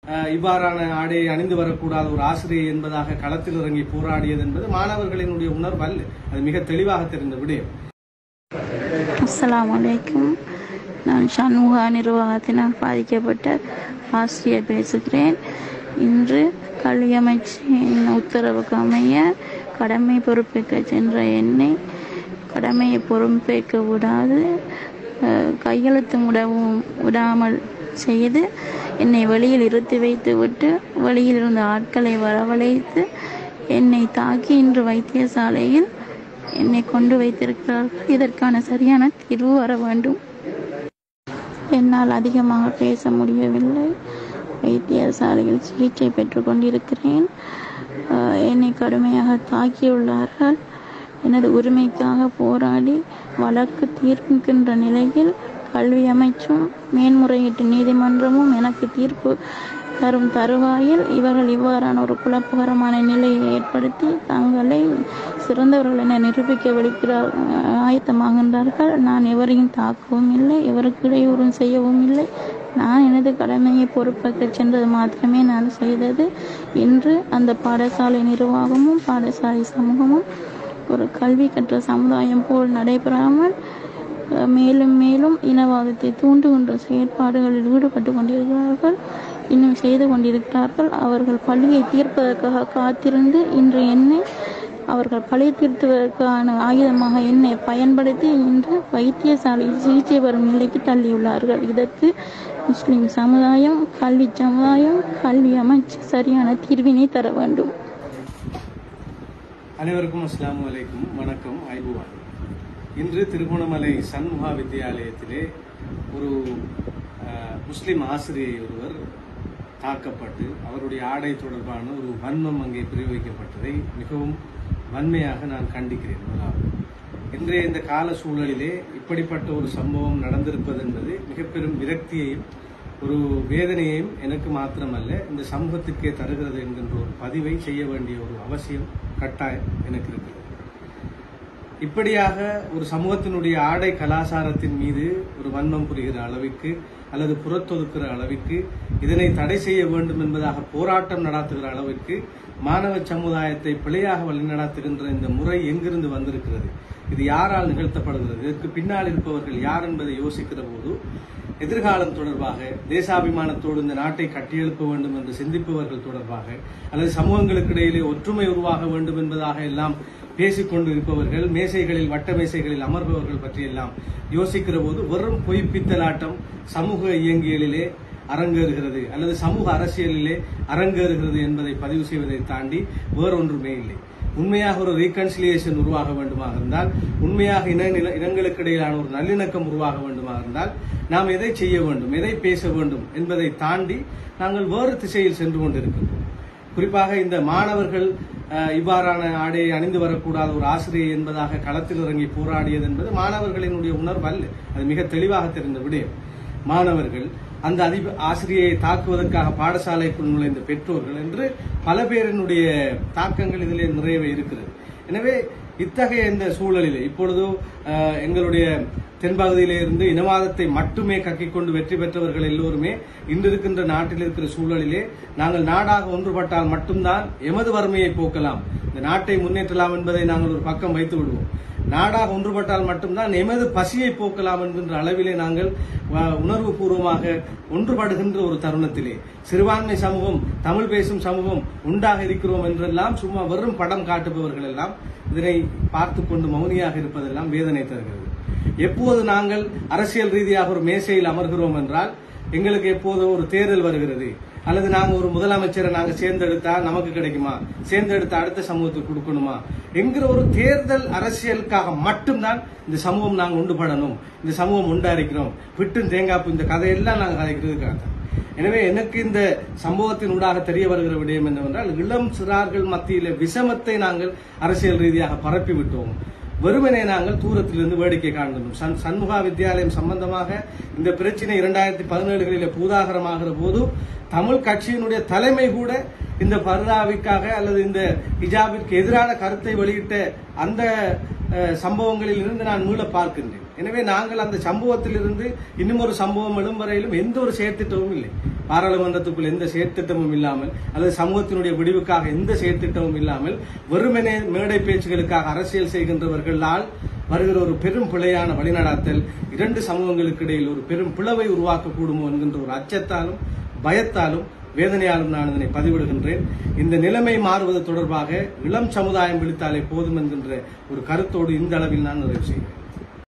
அஹ், இவ்வாறான ஆடையை அணிந்து வரக்கூடாத ஒரு ஆசிரியர் என்பதாக களத்தில் இறங்கி போராடியது என்பது மாணவர்களினுடைய உணர்வு அல்ல அது மிக தெளிவாக தெரிந்த விடயம் அஸ்ஸலாமு அலைக்கும் நான் சண்முகா நிர்வாகத்தினால் பாதிக்கப்பட்ட ஆசிரியர் பேசுகிறேன் இன்று கல்வி அமைச்சின் உத்தரவுக்கு அமைய கடமை பொறுப்பேற்க சென்ற என்னை கடமையை பொறுப்பேற்க விடாது அஹ், கையெழுத்து விடவும் விடாமல் செய்து என்னை வெளியில் இருத்தி வைத்து விட்டு வெளியில் இருந்த ஆட்களை வரவழைத்து என்னை தாக்கி இன்று வைத்தியசாலையில் என்னை கொண்டு வைத்திருக்கிறார்கள் இதற்கான சரியான தீர்வு வர வேண்டும் என்னால் அதிகமாக பேச முடியவில்லை வைத்தியசாலையில் சிகிச்சை பெற்றுக் கொண்டிருக்கிறேன் ஆஹ் என்னை கடுமையாக தாக்கியுள்ளார்கள் எனது உரிமைக்காக போராடி வழக்கு தீர்க்கின்ற நிலையில் கல்வி அமைச்சும் மேன்முறையீட்டு நீதிமன்றமும் எனக்கு தீர்ப்பு தரும் தருவாயில் இவர்கள் இவ்வாறான ஒரு குழப்பகரமான நிலையை ஏற்படுத்தி தங்களை சிறந்தவர்கள் என நிரூபிக்க விடுக்கிறார் ஆயத்தமாகின்றார்கள் நான் எவரையும் தாக்கவும் இல்லை எவருக்கு இடையூறும் செய்யவும் இல்லை நான் எனது கடமையை பொறுப்பேற்க சென்றது மாத்திரமே நான் செய்தது இன்று அந்த பாடசாலை நிர்வாகமும் பாடசாலை சமூகமும் ஒரு கல்வி கற்ற சமுதாயம் போல் நடைபெறாமல் அஹ், மேலும் மேலும் இனவாதத்தை தூண்டுகின்ற செயற்பாடுகளில் ஈடுபட்டு கொண்டிருக்கிறார்கள் இன்னும் செய்து கொண்டிருக்கிறார்கள் அவர்கள் பழியை தீர்ப்பதற்காக காத்திருந்து இன்று என்னை அவர்கள் பழி தீர்த்துவதற்கான ஆயுதமாக என்னை பயன்படுத்தி இன்று வைத்தியசாலையில் சிகிச்சை பெறும் நிலைக்கு தள்ளியுள்ளார்கள் இதற்கு முஸ்லிம் சமுதாயம் கல்வி சமுதாயம் கல்வி அமைச்சு சரியான தீர்வினை தர வேண்டும் அனைவருக்கும் அஸ்ஸலாமு அலைக்கும் வணக்கம் ஐபுவான் இன்று திருகோணமலை சண்முகா வித்தியாலயத்திலே ஒரு அஹ், முஸ்லிம் ஆசிரியை ஒருவர் தாக்கப்பட்டு அவருடைய ஆடை தொடர்பான ஒரு வன்மம் அங்கே பிரயோகிக்கப்பட்டதை மிகவும் வன்மையாக நான் கண்டிக்கிறேன் முதலாவது இன்றைய இந்த கால சூழலிலே இப்படிப்பட்ட ஒரு சம்பவம் நடந்திருப்பது என்பது மிக பெரும் விரக்தியையும் ஒரு வேதனையையும் எனக்கு மாத்திரமல்ல இந்த சமூகத்துக்கே தருகிறது என்கின்ற ஒரு பதிவை செய்ய வேண்டிய ஒரு அவசியம் கட்டாயம் எனக்கு இருக்கிறது இப்படியாக ஒரு சமூகத்தினுடைய ஆடை கலாச்சாரத்தின் மீது ஒரு வன்மம் புரிகிற அளவிற்கு அல்லது புறத்தொதுக்கிற அளவிற்கு இதனை தடை செய்ய வேண்டும் என்பதாக போராட்டம் நடத்துகிற அளவிற்கு மாணவ சமுதாயத்தை பிழையாக வழிநடத்துகின்ற இந்த முறை எங்கிருந்து வந்திருக்கிறது இது யாரால் நிகழ்த்தப்படுகிறது இதற்கு பின்னால் இருப்பவர்கள் யார் என்பதை யோசிக்கிற போது எதிர்காலம் தொடர்பாக தேசாபிமானத்தோடு இந்த நாட்டை கட்டியெழுப்ப வேண்டும் என்று சிந்திப்பவர்கள் தொடர்பாக அல்லது சமூகங்களுக்கு இடையிலே ஒற்றுமை உருவாக வேண்டும் என்பதாக எல்லாம் பேசிக்கொண்டு இருப்பவர்கள் மேசைகளில் வட்ட மேசைகளில் அமர்பவர்கள் பற்றியெல்லாம் யோசிக்கிற போது வெறும் பொய்ப்பித்தலாட்டம் சமூக இயங்கியலிலே அரங்கேறுகிறது அல்லது சமூக அரசியலிலே அரங்கேறுகிறது என்பதை பதிவு செய்வதை தாண்டி வேறொன்றுமே இல்லை உண்மையாக ஒரு ரீகன்சிலியேஷன் உருவாக வேண்டுமாக இருந்தால் உண்மையாக இன நில- இனங்களுக்கு இடையிலான ஒரு நல்லிணக்கம் உருவாக வேண்டுமாக இருந்தால் நாம் எதை செய்ய வேண்டும் எதை பேச வேண்டும் என்பதை தாண்டி நாங்கள் வேறு திசையில் சென்று கொண்டிருக்கின்றோம் குறிப்பாக இந்த மாணவர்கள் அஹ், இவ்வாறான ஆடையை அணிந்து வரக்கூடாத ஒரு ஆசிரியர் என்பதாக களத்தில் இறங்கி போராடியது என்பது மாணவர்களினுடைய உணர்வு அல்ல அது மிக தெளிவாக தெரிந்த விடயம் மாணவர்கள் அந்த அதி ஆசிரியை தாக்குவதற்காக பாடசாலைக்குள் நுழைந்த பெற்றோர்கள் என்று பல பேரினுடைய தாக்கங்கள் இதிலே நிறையவே இருக்கிறது எனவே இத்தகைய இந்த சூழலிலே இப்பொழுது அஹ், எங்களுடைய தென்பகுதியிலே இருந்து இனவாதத்தை மட்டுமே கக்கிக் கொண்டு வெற்றி பெற்றவர்கள் எல்லோருமே இன்று இருக்கின்ற நாட்டில் இருக்கிற சூழலிலே நாங்கள் நாடாக ஒன்றுபட்டால் மட்டும்தான் எமது வறுமையை போக்கலாம் இந்த நாட்டை முன்னேற்றலாம் என்பதை நாங்கள் ஒரு பக்கம் வைத்து விடுவோம் நாடாக ஒன்றுபட்டால் மட்டும்தான் எமது பசியை போக்கலாம் என்கின்ற அளவிலே நாங்கள் உணர்வு பூர்வமாக ஒன்றுபடுகின்ற ஒரு தருணத்திலே சிறுபான்மை சமூகம் தமிழ் பேசும் சமூகம் உண்டாக இருக்கிறோம் என்றெல்லாம் சும்மா வெறும் படம் காட்டுபவர்கள் எல்லாம் இதனை பார்த்து கொண்டு மௌனியாக இருப்பதெல்லாம் வேதனை தருகிறது எப்போது நாங்கள் அரசியல் ரீதியாக ஒரு மேசையில் அமர்கிறோம் என்றால் எங்களுக்கு எப்போது ஒரு தேர்தல் வருகிறது அல்லது நாங்க ஒரு முதலமைச்சரை நாங்க சேர்ந்தெடுத்தா நமக்கு கிடைக்குமா சேர்ந்தெடுத்த அடுத்த சமூகத்துக்கு கொடுக்கணுமா என்கிற ஒரு தேர்தல் அரசியலுக்காக மட்டும்தான் இந்த சமூகம் நாங்க உண்டுபடணும் இந்த சமூகம் உண்டாரிக்கிறோம் விட்டும் தேங்காப்பு இந்த கதையெல்லாம் நாங்க கதைக்கிறதுக்காக தான் எனவே எனக்கு இந்த சம்பவத்தின் ஊடாக தெரிய வருகிற விடயம் என்னவென்றால் இளம் சிறார்கள் மத்தியில விஷமத்தை நாங்கள் அரசியல் ரீதியாக பரப்பி விட்டோம் வெறுமனே நாங்கள் தூரத்திலிருந்து வேடிக்கை காண்கின்றோம் சண்- சண்முகா வித்யாலயம் சம்பந்தமாக இந்த பிரச்சனை இரண்டாயிரத்தி பதினேழுகளில் பூதாகரமாகிற போது தமிழ் கட்சியினுடைய தலைமை கூட இந்த பர்தாவிற்காக அல்லது இந்த ஹிஜாபிற்கு எதிரான கருத்தை வெளியிட்ட அந்த அஹ், சம்பவங்களில் இருந்து நான் மீள பார்க்கின்றேன் எனவே நாங்கள் அந்த சம்பவத்திலிருந்து இன்னும் ஒரு சம்பவம் எழும் வரையிலும் எந்த ஒரு செயற்திட்டமும் இல்லை பாராளுமன்றத்துக்குள் எந்த செயற்திட்டமும் இல்லாமல் அல்லது சமூகத்தினுடைய விடிவுக்காக எந்த செயற்திட்டமும் இல்லாமல் வெறுமனே மேடை பேச்சுகளுக்காக அரசியல் செய்கின்றவர்களால் வருகிற ஒரு பெரும் பிழையான வழிநடாத்தல் இரண்டு சமூகங்களுக்கு இடையில் ஒரு பெரும் பிளவை உருவாக்கக்கூடுமோ என்கின்ற ஒரு அச்சத்தாலும் பயத்தாலும் வேதனையாலும் நான் இதனை பதிவிடுகின்றேன் இந்த நிலைமை மாறுவது தொடர்பாக இளம் சமுதாயம் விழித்தாலே போதும் என்கின்ற ஒரு கருத்தோடு இந்த அளவில் நான் நிறைவு செய்கிறேன்